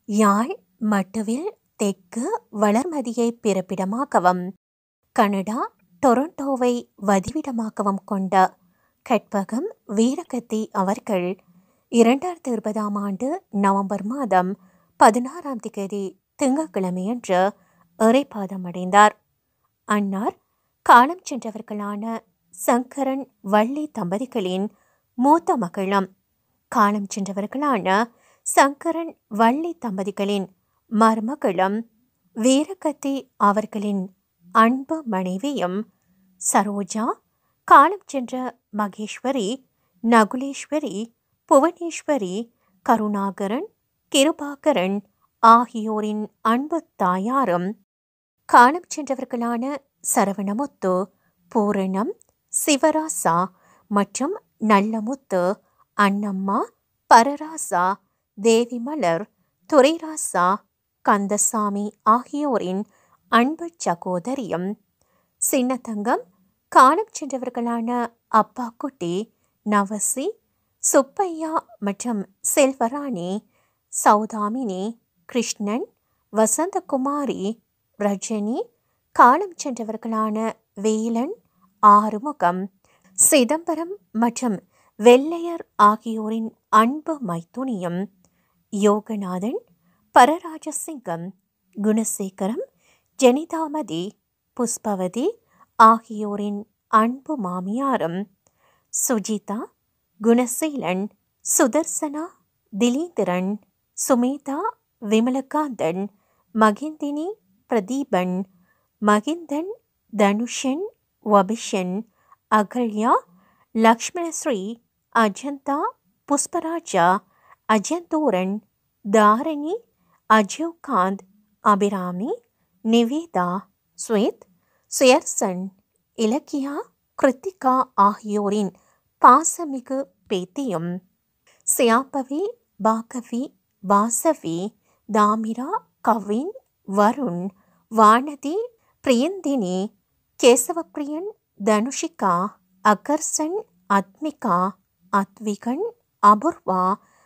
யாழ் மட்டுவில் தெற்கு வளர்மதியை பிறப்பிடமாகவும் கனடா டொரண்டோவை வதிவிடமாகவும் கொண்ட கற்பகம் வீரகத்தி அவர்கள் இரண்டாயிரத்தி இருபதாம் ஆண்டு நவம்பர் மாதம் பதினாறாம் திகதி திங்கட்கிழமையன்று இறைப்பாதம் அடைந்தார் அன்னார் காலம் சென்றவர்களான சங்கரன் வள்ளி தம்பதிகளின் மூத்த மகளும் காலம் சென்றவர்களான சங்கரன் வள்ளி தம்பதிகளின் மருமகளும் வீரகத்தி அவர்களின் அன்பு மனைவியும் சரோஜா காலம் சென்ற மகேஸ்வரி நகுலேஸ்வரி புவனேஸ்வரி கருணாகரன் கிருபாகரன் ஆகியோரின் அன்பு தாயாரும் காலம் சென்றவர்களான சரவணமுத்து பூரணம் சிவராசா மற்றும் நல்லமுத்து அன்னம்மா பரராசா தேவிமலர் துரைராசா கந்தசாமி ஆகியோரின் அன்பு சகோதரியும் சின்னத்தங்கம் காலம் சென்றவர்களான அப்பா குட்டி நவசி சுப்பையா மற்றும் செல்வராணி சௌதாமினி கிருஷ்ணன் வசந்தகுமாரி ரஜினி காலம் சென்றவர்களான வேலன் ஆறுமுகம் சிதம்பரம் மற்றும் வெள்ளையர் ஆகியோரின் அன்பு மைத்துனியும் யோகநாதன் பரராஜசிங்கம் குணசேகரம் ஜெனிதாமதி புஷ்பவதி ஆகியோரின் அன்பு மாமியாரும் சுஜிதா குணசீலன் சுதர்சனா திலீந்திரன் சுமேதா விமலகாந்தன் மகிந்தினி பிரதீபன் மகிந்தன் தனுஷன் வபிஷன் அகல்யா லக்ஷ்மணஸ்ரீ அஜந்தா புஷ்பராஜா அஜந்தூரன் தாரணி அஜய்காந்த் அபிராமி நிவேதா ஸ்வேத் சுயர்சன் இலக்கியா கிருத்திகா ஆகியோரின் பாசமிகு பேத்தியும் சியாபவி பாகவி வாசவி தாமிரா கவின் வருண் வானதி பிரியந்தினி கேசவப்பிரியன் தனுஷிகா அகர்சன் அத்மிகா அத்விகன் அபூர்வா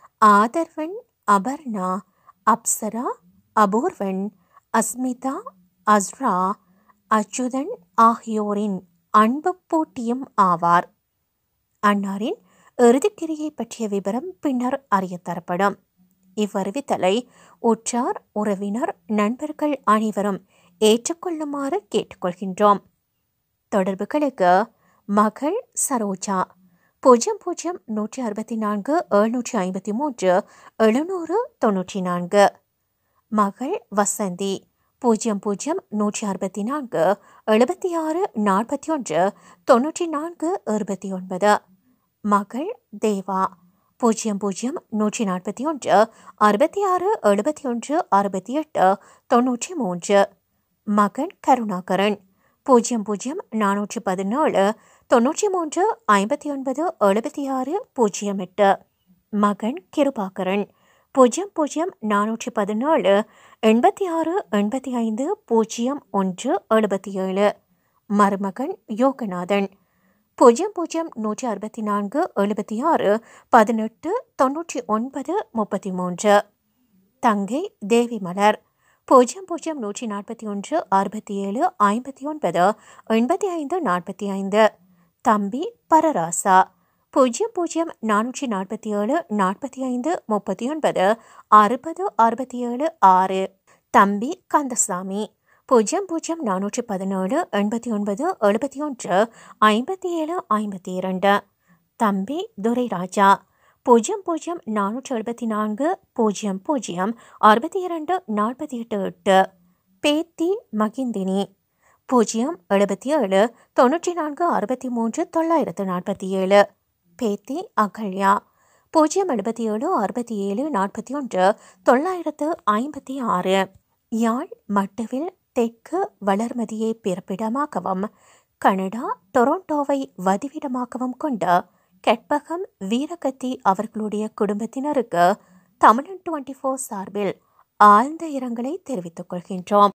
ஆதர்வன் அபர்ணா அப்சரா அபூர்வன் அஸ்மிதா அஸ்ரா அச்சுதன் ஆகியோரின் அன்பு போட்டியும் ஆவார் அன்னாரின் இறுதிக்கிரியை பற்றிய விவரம் பின்னர் அறியத்தரப்படும் இவ்வறிவித்தலை உற்றார் உறவினர் நண்பர்கள் அனைவரும் ஏற்றுக்கொள்ளுமாறு கேட்டுக்கொள்கின்றோம் தொடர்புகளுக்கு மகள் சரோஜா பூஜ்ஜியம் பூஜ்ஜியம் நூற்றி அறுபத்தி நான்கு எழுநூற்றி ஐம்பத்தி மூன்று எழுநூறு தொன்னூற்றி நான்கு மகள் வசந்தி பூஜ்ஜியம் பூஜ்ஜியம் நூற்றி அறுபத்தி நான்கு எழுபத்தி ஆறு நாற்பத்தி ஒன்று தொன்னூற்றி நான்கு இருபத்தி ஒன்பது மகள் தேவா பூஜ்ஜியம் பூஜ்ஜியம் நூற்றி நாற்பத்தி ஒன்று அறுபத்தி ஆறு எழுபத்தி ஒன்று அறுபத்தி எட்டு தொன்னூற்றி மூன்று மகன் கருணாகரன் பூஜ்ஜியம் பூஜ்ஜியம் நானூற்றி பதினேழு தொன்னூற்றி மூன்று ஐம்பத்தி ஒன்பது எழுபத்தி ஆறு பூஜ்ஜியம் எட்டு மகன் கிருபாகரன் பூஜ்ஜியம் பூஜ்ஜியம் நானூற்றி பதினேழு எண்பத்தி ஆறு எண்பத்தி ஐந்து பூஜ்ஜியம் ஒன்று எழுபத்தி ஏழு மருமகன் யோகநாதன் பூஜ்ஜியம் பூஜ்ஜியம் நூற்றி அறுபத்தி நான்கு எழுபத்தி ஆறு பதினெட்டு தொன்னூற்றி ஒன்பது முப்பத்தி மூன்று தங்கை தேவிமலர் பூஜ்ஜியம் பூஜ்ஜியம் நூற்றி நாற்பத்தி ஒன்று அறுபத்தி ஏழு ஐம்பத்தி ஒன்பது எண்பத்தி ஐந்து நாற்பத்தி ஐந்து தம்பி பரராசா பூஜ்ஜியம் பூஜ்ஜியம் நானூற்றி நாற்பத்தி ஏழு நாற்பத்தி ஐந்து முப்பத்தி ஒன்பது அறுபது அறுபத்தி ஏழு ஆறு தம்பி கந்தசாமி பூஜ்ஜியம் பூஜ்ஜியம் நானூற்றி பதினேழு எண்பத்தி ஒன்பது எழுபத்தி ஒன்று ஐம்பத்தி ஏழு ஐம்பத்தி இரண்டு தம்பி துரைராஜா பூஜ்ஜியம் பூஜ்ஜியம் நானூற்றி எழுபத்தி நான்கு பூஜ்ஜியம் பூஜ்ஜியம் அறுபத்தி இரண்டு நாற்பத்தி எட்டு எட்டு பேத்தி மகிந்தினி பூஜ்ஜியம் எழுபத்தி ஏழு தொண்ணூற்றி நான்கு அறுபத்தி மூன்று தொள்ளாயிரத்து நாற்பத்தி ஏழு பேத்தி அகல்யா பூஜ்ஜியம் எழுபத்தி ஏழு அறுபத்தி ஏழு நாற்பத்தி ஒன்று தொள்ளாயிரத்து ஐம்பத்தி ஆறு யாழ் மட்டுவில் தெற்கு வளர்மதியை பிறப்பிடமாகவும் கனடா டொரண்டோவை வதிவிடமாகவும் கொண்ட கெட்பகம் வீரகத்தி அவர்களுடைய குடும்பத்தினருக்கு தமிழன் டுவெண்ட்டி ஃபோர் சார்பில் ஆழ்ந்த இரங்கலை தெரிவித்துக் கொள்கின்றோம்